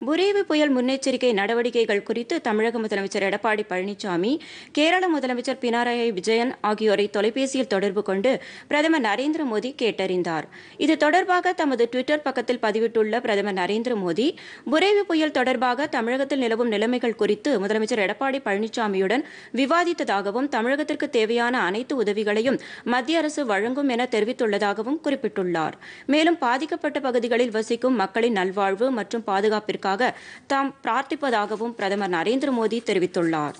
புரேவி புயல் முன்னெச்சரிக்கை நடவடிக்கைகள் குறித்து தமிழக முதலமைச்சர் எடப்பாடி பழனிசாமி கேரள முதலமைச்சர் பினராயி விஜயன் ஆகியோரை தொலைபேசியில் தொடர்பு கொண்டு பிரதமர் நரேந்திர மோடி கேட்டறிந்தார் இது தொடர்பாக தமது டுவிட்டர் பக்கத்தில் பதிவிட்டுள்ள பிரதமர் நரேந்திர மோடி புரேவி புயல் தொடர்பாக தமிழகத்தில் நிலவும் நிலைமைகள் குறித்து முதலமைச்சர் எடப்பாடி பழனிசாமியுடன் விவாதித்ததாகவும் தமிழகத்திற்கு தேவையான அனைத்து உதவிகளையும் மத்திய அரசு வழங்கும் என தெரிவித்துள்ளதாகவும் குறிப்பிட்டுள்ளார் மேலும் பாதிக்கப்பட்ட பகுதிகளில் வசிக்கும் மக்களின் நல்வாழ்வு மற்றும் பாதுகாப்பிற்காக தாம் பிரார்த்திப்பதாகவும் பிரதமர் நரேந்திர மோடி தெரிவித்துள்ளார்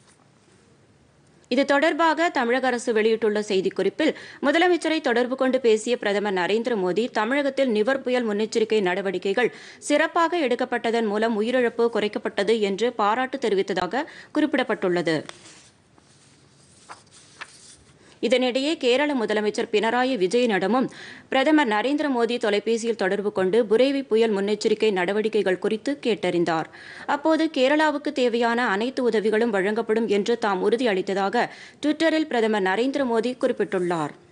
இது தொடர்பாக தமிழக அரசு வெளியிட்டுள்ள செய்திக்குறிப்பில் முதலமைச்சரை தொடர்பு கொண்டு பேசிய பிரதமர் நரேந்திர மோடி தமிழகத்தில் நிவர் புயல் முன்னெச்சரிக்கை நடவடிக்கைகள் சிறப்பாக எடுக்கப்பட்டதன் மூலம் உயிரிழப்பு குறைக்கப்பட்டது என்று பாராட்டு தெரிவித்ததாக குறிப்பிடப்பட்டுள்ளது இதனிடையே கேரள முதலமைச்சர் பினராயி விஜயனிடமும் பிரதமர் நரேந்திர மோடி தொலைபேசியில் தொடர்பு கொண்டு புரேவி புயல் முன்னெச்சரிக்கை நடவடிக்கைகள் குறித்து கேட்டறிந்தார் அப்போது கேரளாவுக்கு தேவையான அனைத்து உதவிகளும் வழங்கப்படும் என்று தாம் உறுதியளித்ததாக டுவிட்டரில் பிரதமர் நரேந்திர மோடி குறிப்பிட்டுள்ளார்